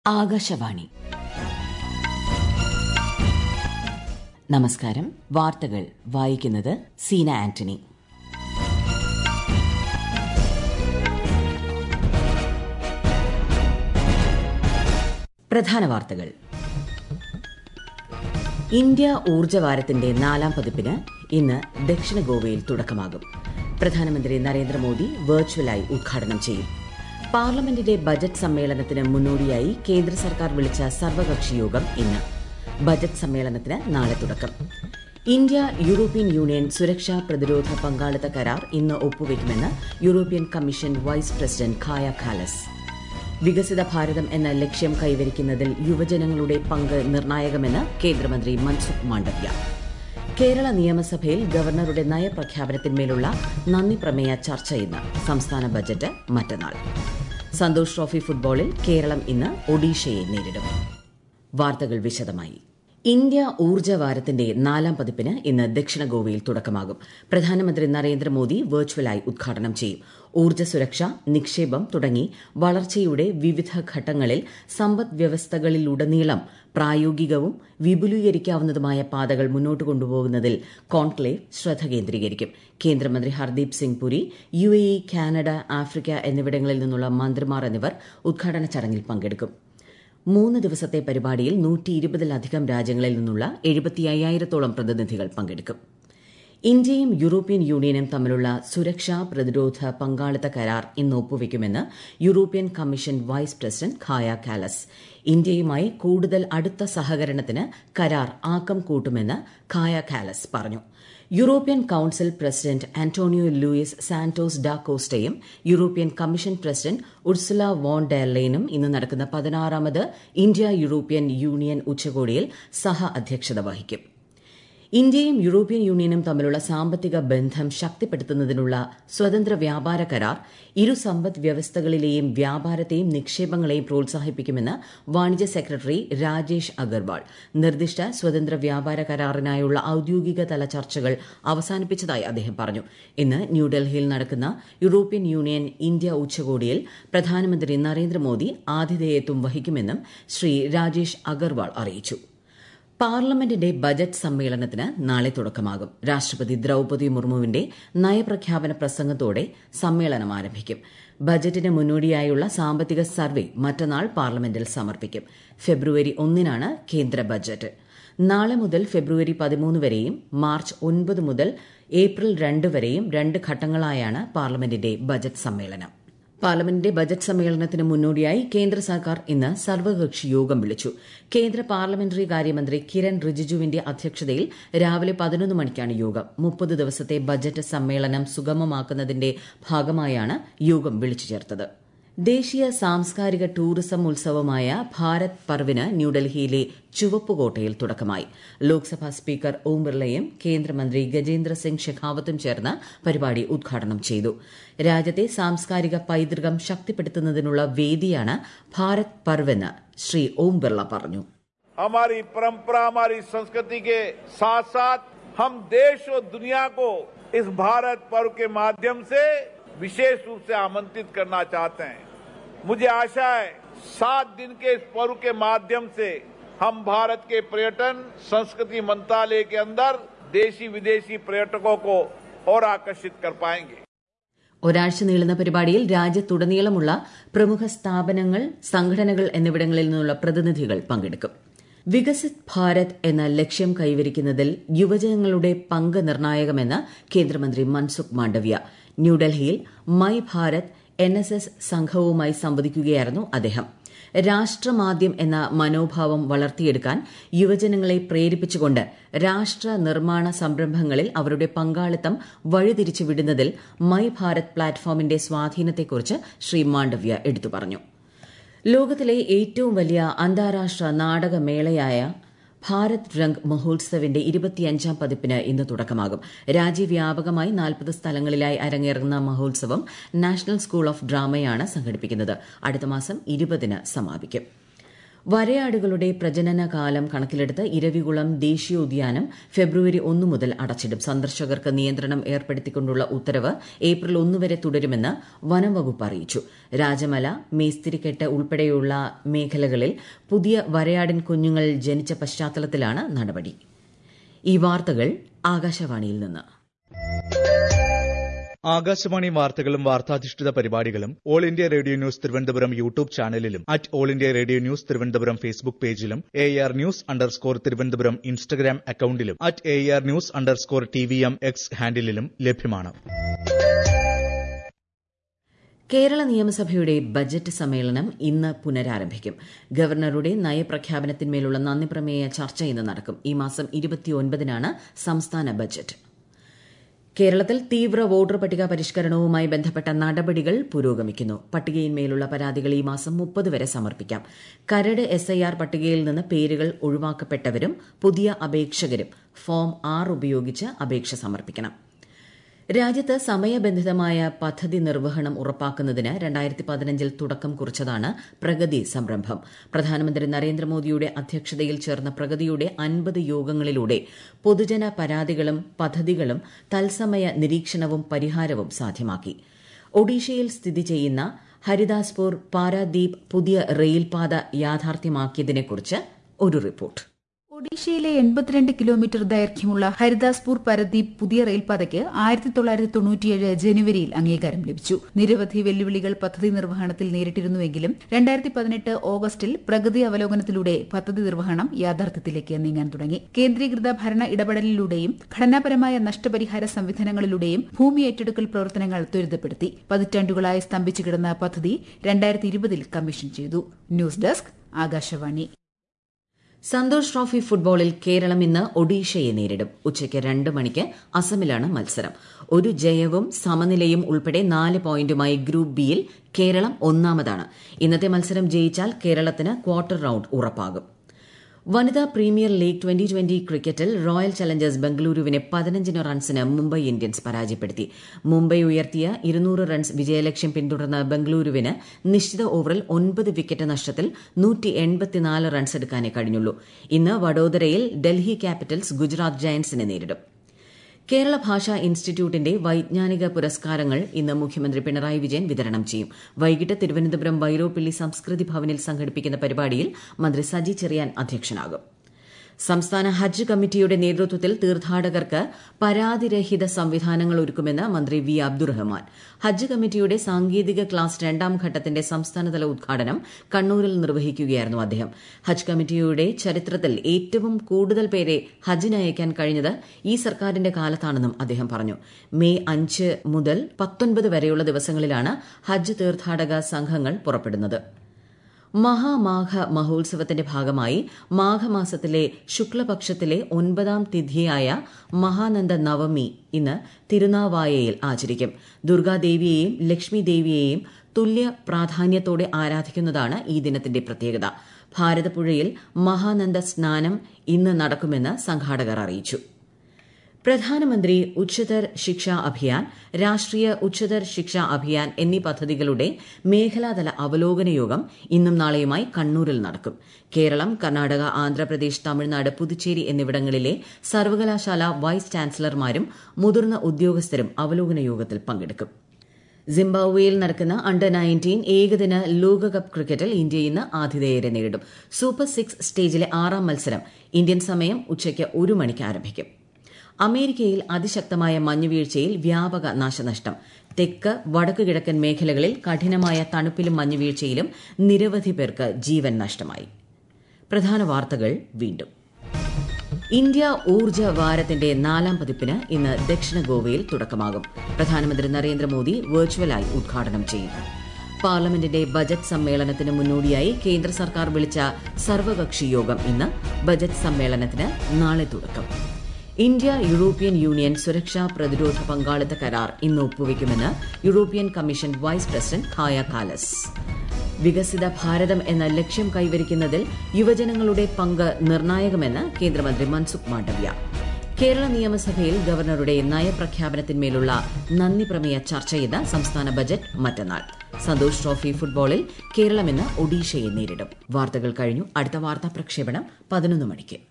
ആകാശവാണി നമസ്കാരം വാർത്തകൾ വായിക്കുന്നത് സീന ആന്റണി പ്രധാന വാർത്തകൾ ഇന്ത്യ ഊർജ്ജവാരത്തിന്റെ നാലാം പതിപ്പിന് ഇന്ന് ദക്ഷിണ ഗോവയിൽ തുടക്കമാകും പ്രധാനമന്ത്രി നരേന്ദ്രമോദി വെർച്വലായി ഉദ്ഘാടനം ചെയ്യും പാർലമെന്റിന്റെ ബജറ്റ് സമ്മേളനത്തിന് മുന്നോടിയായി കേന്ദ്ര സർക്കാർ വിളിച്ച സർവകക്ഷി യോഗം ഇന്ന് ബജറ്റ് സമ്മേളനത്തിന് നാളെ തുടക്കം ഇന്ത്യ യൂറോപ്യൻ യൂണിയൻ സുരക്ഷാ പ്രതിരോധ പങ്കാളിത്ത കരാർ ഇന്ന് ഒപ്പുവയ്ക്കുമെന്ന് European Commission vice president Kaja Kallas വികസിത ഭാരതം എന്ന ലക്ഷ്യം കൈവരിക്കുന്നതിൽ യുവജനങ്ങളുടെ പങ്ക് നിർണായകമെന്ന് കേന്ദ്രമന്ത്രി മൻസുഖ് മാണ്ഡവ്യ കേരള നിയമസഭയിൽ ഗവർണറുടെ നയപ്രഖ്യാപനത്തിന്മേലുള്ള നന്ദി പ്രമേയ ചർച്ച ഇന്ന് സംസ്ഥാന ബജറ്റ് മറ്റന്നാൾ സന്തോഷ് ട്രോഫി ഫുട്ബോളിൽ കേരളം ഇന്ന് ഒഡീഷയെ നേരിടും വാർത്തകൾ വിശദമായി ഇന്ത്യ ഊർജ്ജവാരത്തിന്റെ നാലാം പതിപ്പിന് ഇന്ന് ദക്ഷിണ ഗോവയിൽ തുടക്കമാകും പ്രധാനമന്ത്രി നരേന്ദ്രമോദി വെർച്വലായി ഉദ്ഘാടനം ചെയ്യും ഊർജ്ജ സുരക്ഷ നിക്ഷേപം തുടങ്ങി വളർച്ചയുടെ വിവിധ ഘട്ടങ്ങളിൽ സമ്പദ് വ്യവസ്ഥകളിലുടനീളം പ്രായോഗികവും വിപുലീകരിക്കാവുന്നതുമായ പാതകൾ മുന്നോട്ട് കൊണ്ടുപോകുന്നതിൽ കോൺക്ലേവ് ശ്രദ്ധ കേന്ദ്രീകരിക്കും കേന്ദ്രമന്ത്രി Hardeep Singh Puri U A E Canada Africa എന്നിവിടങ്ങളിൽ നിന്നുള്ള മന്ത്രിമാർ എന്നിവർ ഉദ്ഘാടന ചടങ്ങിൽ പങ്കെടുക്കും മൂന്ന് ദിവസത്തെ പരിപാടിയിൽ നൂറ്റി ഇരുപതിലധികം രാജ്യങ്ങളിൽ നിന്നുള്ള എഴുപത്തി അയ്യായിരത്തോളം പ്രതിനിധികൾ പങ്കെടുക്കും ഇന്ത്യയും യൂറോപ്യൻ യൂണിയനും തമ്മിലുള്ള സുരക്ഷാ പ്രതിരോധ പങ്കാളിത്ത കരാർ ഇന്ന് ഒപ്പുവയ്ക്കുമെന്ന് European Commission vice president Kaja Kallas ഇന്ത്യയുമായി കൂടുതൽ അടുത്ത സഹകരണത്തിന് കരാർ ആക്കം കൂട്ടുമെന്ന് ഖായ കാലസ് പറഞ്ഞു European Council president Antonio Luis Santos da കോസ്റ്റയും European Commission president Ursula von ഡെർലെയിനും ഇന്ന് നടക്കുന്ന പതിനാറാമത് ഇന്ത്യ യൂറോപ്യൻ യൂണിയൻ ഉച്ചകോടിയിൽ സഹ അധ്യക്ഷത വഹിക്കും ഇന്ത്യയും യൂറോപ്യൻ യൂണിയനും തമ്മിലുള്ള സാമ്പത്തിക ബന്ധം ശക്തിപ്പെടുത്തുന്നതിനുള്ള സ്വതന്ത്ര വ്യാപാര കരാർ ഇരു സമ്പദ് വ്യവസ്ഥകളിലെയും വ്യാപാരത്തെയും നിക്ഷേപങ്ങളെയും പ്രോത്സാഹിപ്പിക്കുമെന്ന് വാണിജ്യ സെക്രട്ടറി രാജേഷ് അഗർവാൾ നിർദ്ദിഷ്ട സ്വതന്ത്ര വ്യാപാര കരാറിനായുള്ള ഔദ്യോഗിക തല ചർച്ചകൾ അവസാനിപ്പിച്ചതായി അദ്ദേഹം പറഞ്ഞു ഇന്ന് ന്യൂഡൽഹിയിൽ നടക്കുന്ന യൂറോപ്യൻ യൂണിയൻ ഇന്ത്യ ഉച്ചകോടിയിൽ പ്രധാനമന്ത്രി നരേന്ദ്രമോദി ആതിഥേയത്വം വഹിക്കുമെന്നും ശ്രീ രാജേഷ് അഗർവാൾ അറിയിച്ചു പാർലമെന്റിന്റെ ബജറ്റ് സമ്മേളനത്തിന് നാളെ തുടക്കമാകും രാഷ്ട്രപതി ദ്രൌപതി മുർമുവിന്റെ നയപ്രഖ്യാപന പ്രസംഗത്തോടെ സമ്മേളനം ആരംഭിക്കും ബജറ്റിന് മുന്നോടിയായുള്ള സാമ്പത്തിക സർവേ മറ്റന്നാൾ പാർലമെന്റിൽ സമർപ്പിക്കും ഫെബ്രുവരി ഒന്നിനാണ് കേന്ദ്ര ബജറ്റ് നാളെ മുതൽ ഫെബ്രുവരി പതിമൂന്ന് വരെയും മാർച്ച് ഒൻപത് മുതൽ ഏപ്രിൽ രണ്ട് വരെയും രണ്ട് ഘട്ടങ്ങളായാണ് പാർലമെന്റിന്റെ ബജറ്റ് സമ്മേളനം പാർലമെന്റിന്റെ ബജറ്റ് സമ്മേളനത്തിന് മുന്നോടിയായി കേന്ദ്ര സർക്കാർ ഇന്ന് സർവകക്ഷി യോഗം വിളിച്ചു കേന്ദ്ര പാർലമെന്ററി കാര്യമന്ത്രി കിരൺ റിജിജുവിന്റെ അധ്യക്ഷതയിൽ രാവിലെ പതിനൊന്ന് മണിക്കാണ് യോഗം മുപ്പത് ദിവസത്തെ ബജറ്റ് സമ്മേളനം സുഗമമാക്കുന്നതിന്റെ ഭാഗമായാണ് യോഗം വിളിച്ചു ചേർത്തത് ദേശീയ സാംസ്കാരിക ടൂറിസം ഉത്സവമായ ഭാരത് പർവിന് ന്യൂഡൽഹിയിലെ ചുവപ്പുകോട്ടയിൽ തുടക്കമായി ലോക്സഭാ സ്പീക്കർ ഓം ബിർളയും കേന്ദ്രമന്ത്രി ഗജേന്ദ്ര സിംഗ് ഷെഖാവത്തും ചേർന്ന് പരിപാടി ഉദ്ഘാടനം ചെയ്തു രാജ്യത്തെ സാംസ്കാരിക പൈതൃകം ശക്തിപ്പെടുത്തുന്നതിനുള്ള വേദിയാണ് ഭാരത് പർവെന്ന് ശ്രീ ഓം ബിർള പറഞ്ഞു हमारी परंपरा हमारी संस्कृति के साथ साथ हम देश और दुनिया को इस भारत पर्व के माध्यम से विशेष रूप से आमंत्रित करना चाहते हैं मुझे आशा है सात दिन के इस पर्व के माध्यम से हम भारत के पर्यटन संस्कृति मंत्रालय के अंदर देशी विदेशी पर्यटकों को और आकर्षित कर पाएंगे ഒരാഴ്ച നീളുന്ന പരിപാടിയിൽ രാജ്യത്തുടനീളമുള്ള പ്രമുഖ സ്ഥാപനങ്ങൾ സംഘടനകൾ എന്നിവിടങ്ങളിൽ നിന്നുള്ള പ്രതിനിധികൾ പങ്കെടുക്കും വികസിത് ഭാരത് എന്ന ലക്ഷ്യം കൈവരിക്കുന്നതിൽ യുവജനങ്ങളുടെ പങ്ക് നിർണായകമെന്ന് കേന്ദ്രമന്ത്രി മൻസുഖ് മാണ്ഡവ്യ ന്യൂഡൽഹിയിൽ My Bharat N S S സംഘവുമായി സംവദിക്കുകയായിരുന്നു അദ്ദേഹം രാഷ്ട്രമാദ്യം എന്ന മനോഭാവം വളർത്തിയെടുക്കാൻ യുവജനങ്ങളെ പ്രേരിപ്പിച്ചുകൊണ്ട് രാഷ്ട്ര നിർമ്മാണ സംരംഭങ്ങളിൽ അവരുടെ പങ്കാളിത്തം വഴിതിരിച്ചു വിടുന്നതിൽ മൈ ഭാരത് പ്ലാറ്റ്ഫോമിന്റെ സ്വാധീനത്തെക്കുറിച്ച് ശ്രീ മാണ്ഡവ്യ എടുത്തു പറഞ്ഞു ലോകത്തിലെ ഏറ്റവും വലിയ അന്താരാഷ്ട്ര നാടകമേളയായ ഭാരത് രംഗ് മഹോത്സവിന്റെ ഇരുപത്തിയഞ്ചാം പതിപ്പിന് ഇന്ന് തുടക്കമാകും രാജ്യവ്യാപകമായി നാൽപ്പത് സ്ഥലങ്ങളിലായി അരങ്ങേറുന്ന മഹോത്സവം നാഷണൽ സ്കൂൾ ഓഫ് ഡ്രാമയാണ് സംഘടിപ്പിക്കുന്നത് അടുത്ത മാസം ഇരുപതിന് സമാപിക്കും വരയാടുകളുടെ പ്രജനനകാലം കണക്കിലെടുത്ത് ഇരവികുളം ദേശീയോദ്യാനം ഫെബ്രുവരി ഒന്നു മുതൽ അടച്ചിടും സന്ദർശകർക്ക് നിയന്ത്രണം ഏർപ്പെടുത്തിക്കൊണ്ടുള്ള ഉത്തരവ് ഏപ്രിൽ ഒന്ന് വരെ തുടരുമെന്ന് വനം വകുപ്പ് അറിയിച്ചു രാജമല മേസ്തിരിക്കെട്ട് ഉൾപ്പെടെയുള്ള മേഖലകളിൽ പുതിയ വരയാടിൻ കുഞ്ഞുങ്ങൾ ജനിച്ച പശ്ചാത്തലത്തിലാണ് നടപടി ഈ വാർത്തകൾ ആകാശവാണിയിൽ നിന്ന് ആകാശവാണി വാർത്തകളും വാർത്താധിഷ്ഠിത പരിപാടികളും All India Radio news Thiruvananthapuram YouTube ചാനലിലും at All India Radio news Thiruvananthapuram Facebook പേജിലും A R news underscore Thiruvananthapuram Instagram അക്കൌണ്ടിലും at A R news underscore T V M X ഹാൻഡിലും ലഭ്യമാണ് കേരള നിയമസഭയുടെ ബജറ്റ് സമ്മേളനം ഇന്ന് പുനരാരംഭിക്കും ഗവർണറുടെ നയപ്രഖ്യാപനത്തിന്മേലുള്ള നന്ദിപ്രമേയ ചർച്ച ഇന്ന് നടക്കും ഈ മാസം ഇരുപത്തിയൊൻപതിനാണ് സംസ്ഥാന ബജറ്റ് കേരളത്തിൽ തീവ്ര വോട്ടർ പട്ടിക പരിഷ്കരണവുമായി ബന്ധപ്പെട്ട നടപടികൾ പുരോഗമിക്കുന്നു പട്ടികയിന്മേലുള്ള പരാതികൾ ഈ മാസം മുപ്പത് വരെ സമർപ്പിക്കാം കരട് എസ് ഐ ആർ പട്ടികയിൽ നിന്ന് പേരുകൾ ഒഴിവാക്കപ്പെട്ടവരും പുതിയ അപേക്ഷകരും ഫോം ആറ് ഉപയോഗിച്ച് അപേക്ഷ സമർപ്പിക്കണം രാജ്യത്ത് സമയബന്ധിതമായ പദ്ധതി നിർവഹണം ഉറപ്പാക്കുന്നതിന് രണ്ടായിരത്തി പതിനഞ്ചിൽ തുടക്കം കുറിച്ചതാണ് പ്രഗതി സംരംഭം പ്രധാനമന്ത്രി നരേന്ദ്രമോദിയുടെ അധ്യക്ഷതയിൽ ചേർന്ന പ്രഗതിയുടെ അൻപത് യോഗങ്ങളിലൂടെ പൊതുജന പരാതികളും പദ്ധതികളും തത്സമയ നിരീക്ഷണവും പരിഹാരവും സാധ്യമാക്കി ഒഡീഷയിൽ സ്ഥിതി ചെയ്യുന്ന ഹരിദാസ്പൂർ പാരാദീപ് പുതിയ റെയിൽപാത യാഥാർത്ഥ്യമാക്കിയതിനെക്കുറിച്ച് ഒരു റിപ്പോർട്ട് ഒഡീഷയിലെ എൺപത്തിരണ്ട് കിലോമീറ്റർ ദൈർഘ്യമുള്ള ഹരിദാസ്പൂർ പരദീപ് പുതിയ റെയിൽപാതയ്ക്ക് ആയിരത്തി തൊള്ളായിരത്തി തൊണ്ണൂറ്റിയേഴ് ജനുവരിയിൽ അംഗീകാരം ലഭിച്ചു നിരവധി വെല്ലുവിളികൾ പദ്ധതി നിർവഹണത്തിൽ നേരിട്ടിരുന്നുവെങ്കിലും രണ്ടായിരത്തി പതിനെട്ട് ഓഗസ്റ്റിൽ പ്രഗതി അവലോകനത്തിലൂടെ പദ്ധതി നിർവഹണം യാഥാർത്ഥ്യത്തിലേക്ക് നീങ്ങാൻ തുടങ്ങി കേന്ദ്രീകൃത ഭരണ ഇടപെടലിലൂടെയും ഘടനാപരമായ നഷ്ടപരിഹാര സംവിധാനങ്ങളിലൂടെയും ഭൂമി ഏറ്റെടുക്കൽ പ്രവർത്തനങ്ങൾ ത്വരിതപ്പെടുത്തി പതിറ്റാണ്ടുകളായി സ്തംഭിച്ചു കിടന്ന പദ്ധതി രണ്ടായിരത്തി ഇരുപതിൽ കമ്മീഷൻ ചെയ്തു news desk Akashvani Santosh trophy ഫുട്ബോളിൽ കേരളം ഇന്ന് ഒഡീഷയെ നേരിടും ഉച്ചയ്ക്ക് രണ്ട് മണിക്ക് അസമിലാണ് മത്സരം ഒരു ജയവും സമനിലയും ഉൾപ്പെടെ നാല് പോയിന്റുമായി ഗ്രൂപ്പ് ബിയിൽ കേരളം ഒന്നാമതാണ് ഇന്നത്തെ മത്സരം ജയിച്ചാൽ കേരളത്തിന് ക്വാർട്ടർ റൌണ്ട് ഉറപ്പാകും വനിതാ പ്രീമിയർ ലീഗ് ട്വന്റി ട്വന്റി ക്രിക്കറ്റിൽ റോയൽ ചലഞ്ചേഴ്സ് ബംഗളൂരുവിനെ പതിനഞ്ചിന് റൺസിന് മുംബൈ ഇന്ത്യൻസ് പരാജയപ്പെടുത്തി മുംബൈ ഉയർത്തിയ ഇരുന്നൂറ് റൺസ് വിജയലക്ഷ്യം പിന്തുടർന്ന ബംഗളൂരുവിന് നിശ്ചിത ഓവറിൽ ഒൻപത് വിക്കറ്റ് നഷ്ടത്തിൽ നൂറ്റി എൺപത്തിനാല് റൺസ് എടുക്കാനേ കഴിഞ്ഞുള്ളൂ ഇന്ന് വഡോദരയിൽ ഡൽഹി ക്യാപിറ്റൽസ് ഗുജറാത്ത് ജയന്റ്സിനെ നേരിടും കേരള ഭാഷാ ഇൻസ്റ്റിറ്റ്യൂട്ടിന്റെ വൈജ്ഞാനിക പുരസ്കാരങ്ങൾ ഇന്ന് മുഖ്യമന്ത്രി പിണറായി വിജയൻ വിതരണം ചെയ്യും വൈകിട്ട് തിരുവനന്തപുരം വൈരോപ്പിള്ളി സംസ്കൃതി ഭവനിൽ സംഘടിപ്പിക്കുന്ന പരിപാടിയിൽ മന്ത്രി സജി ചെറിയാൻ അധ്യക്ഷനാകും സംസ്ഥാന ഹജ്ജ് കമ്മിറ്റിയുടെ നേതൃത്വത്തിൽ തീർത്ഥാടകർക്ക് പരാതിരഹിത സംവിധാനങ്ങൾ ഒരുക്കുമെന്ന് മന്ത്രി വി അബ്ദുറഹ്മാൻ ഹജ്ജ് കമ്മിറ്റിയുടെ സാങ്കേതിക ക്ലാസ് രണ്ടാം ഘട്ടത്തിന്റെ സംസ്ഥാനതല ഉദ്ഘാടനം കണ്ണൂരിൽ നിർവഹിക്കുകയായിരുന്നു അദ്ദേഹം ഹജ്ജ് കമ്മിറ്റിയുടെ ചരിത്രത്തിൽ ഏറ്റവും കൂടുതൽ പേരെ ഹജ്ജിന് അയക്കാൻ കഴിഞ്ഞത് ഈ സർക്കാരിന്റെ കാലത്താണെന്നും അദ്ദേഹം പറഞ്ഞു മെയ് അഞ്ച് മുതൽ പത്തൊൻപത് വരെയുള്ള ദിവസങ്ങളിലാണ് ഹജ്ജ് തീർത്ഥാടക സംഘങ്ങൾ പുറപ്പെടുന്നത് മഹാമാഘ മഹോത്സവത്തിന്റെ ഭാഗമായി മാഘമാസത്തിലെ ശുക്ലപക്ഷത്തിലെ ഒൻപതാം തിഥിയായ മഹാനന്ദ നവമി ഇന്ന് തിരുനാവായയിൽ ആചരിക്കും ദുർഗാദേവിയെയും ലക്ഷ്മി ദേവിയെയും തുല്യ പ്രാധാന്യത്തോടെ ആരാധിക്കുന്നതാണ് ഈ ദിനത്തിന്റെ പ്രത്യേകത ഭാരതപ്പുഴയിൽ മഹാനന്ദ സ്നാനം ഇന്ന് നടക്കുമെന്ന് സംഘാടകർ അറിയിച്ചു പ്രധാനമന്ത്രി ഉച്ചതർ ശിക്ഷാ അഭിയാൻ രാഷ്ട്രീയ ഉച്ചതർ ശിക്ഷാ അഭിയാൻ എന്നീ പദ്ധതികളുടെ മേഖലാതല അവലോകന യോഗം ഇന്നും നാളെയുമായി കണ്ണൂരിൽ നടക്കും കേരളം കർണാടക ആന്ധ്രാപ്രദേശ് തമിഴ്നാട് പുതുച്ചേരി എന്നിവിടങ്ങളിലെ സർവകലാശാല വൈസ് ചാൻസലർമാരും മുതിർന്ന ഉദ്യോഗസ്ഥരും അവലോകന യോഗത്തിൽ പങ്കെടുക്കും സിംബാബ്വേയിൽ നടക്കുന്ന അണ്ടർ നയൻറ്റീൻ ഏകദിന ലോകകപ്പ് ക്രിക്കറ്റിൽ ഇന്ത്യ ഇന്ന് ആതിഥേയരെ നേരിടും സൂപ്പർ സിക്സ് സ്റ്റേജിലെ ആറാം മത്സരം ഇന്ത്യൻ സമയം ഉച്ചയ്ക്ക് ഒരു മണിക്ക് ആരംഭിക്കും അമേരിക്കയിൽ അതിശക്തമായ മഞ്ഞുവീഴ്ചയിൽ വ്യാപക നാശനഷ്ടം തെക്ക് വടക്കു കിഴക്കൻ മേഖലകളിൽ കഠിനമായ തണുപ്പിലും മഞ്ഞുവീഴ്ചയിലും നിരവധി പേർക്ക് ജീവൻ നഷ്ടമായി പ്രധാന വാർത്തകൾ വീണ്ടും ഇന്ത്യ ഊർജ്ജ വാരത്തിന്റെ നാലാം പതിപ്പിന് ഇന്ന് ദക്ഷിണ ഗോവയിൽ തുടക്കമാകും പ്രധാനമന്ത്രി നരേന്ദ്രമോദി വെർച്വലായി ഉദ്ഘാടനം ചെയ്യും പാർലമെന്റിന്റെ ബജറ്റ് സമ്മേളനത്തിന് മുന്നോടിയായി കേന്ദ്ര സർക്കാർ വിളിച്ച സർവകക്ഷി യോഗം ഇന്ന് ബജറ്റ് സമ്മേളനത്തിന് നാളെ തുടക്കം ഇന്ത്യ യൂറോപ്യൻ യൂണിയൻ സുരക്ഷാ പ്രതിരോധ പങ്കാളിത്ത കരാർ ഇന്ന് ഒപ്പുവയ്ക്കുമെന്ന് European Commission vice president Kaja Kallas വികസിത ഭാരതം എന്ന ലക്ഷ്യം കൈവരിക്കുന്നതിൽ യുവജനങ്ങളുടെ പങ്ക് നിർണായകമെന്ന് കേന്ദ്രമന്ത്രി മൻസുഖ് മാണ്ഡവ്യ കേരള നിയമസഭയിൽ ഗവർണറുടെ നയപ്രഖ്യാപനത്തിന്മേലുള്ള നന്ദി പ്രമേയ ചർച്ച ചെയ്ത സംസ്ഥാന ബജറ്റ് മറ്റന്നാൾ സന്തോഷ് ട്രോഫി ഫുട്ബോളിൽ കേരളം ഇന്ന് ഒഡീഷയെ നേരിടും വാർത്തകൾ കഴിഞ്ഞു അടുത്ത വാർത്താ പ്രക്ഷേപണം പതിനൊന്ന് മണിക്ക്